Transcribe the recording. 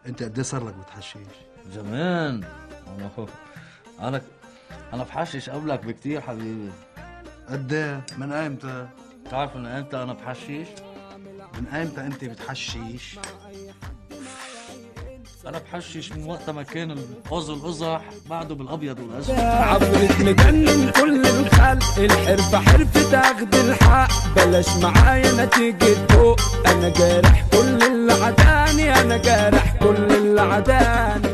انت قد ايه صار لك بتحشيش زمان انا انا انا بحشش قبلك بكتير حبيبي قد ايه من ايمتى تعرف من امتى انا بحشش من ايمتى انت بتحشيش انا بحشش من وقت ما كان القوز القزح بعده بالابيض والاسود عفريت مجنن كل الخلق الحرفة حرفة اخد الحق بلاش معايا نتيجة فوق انا جارح كل اللي عداني انا جارح كل اللي عداني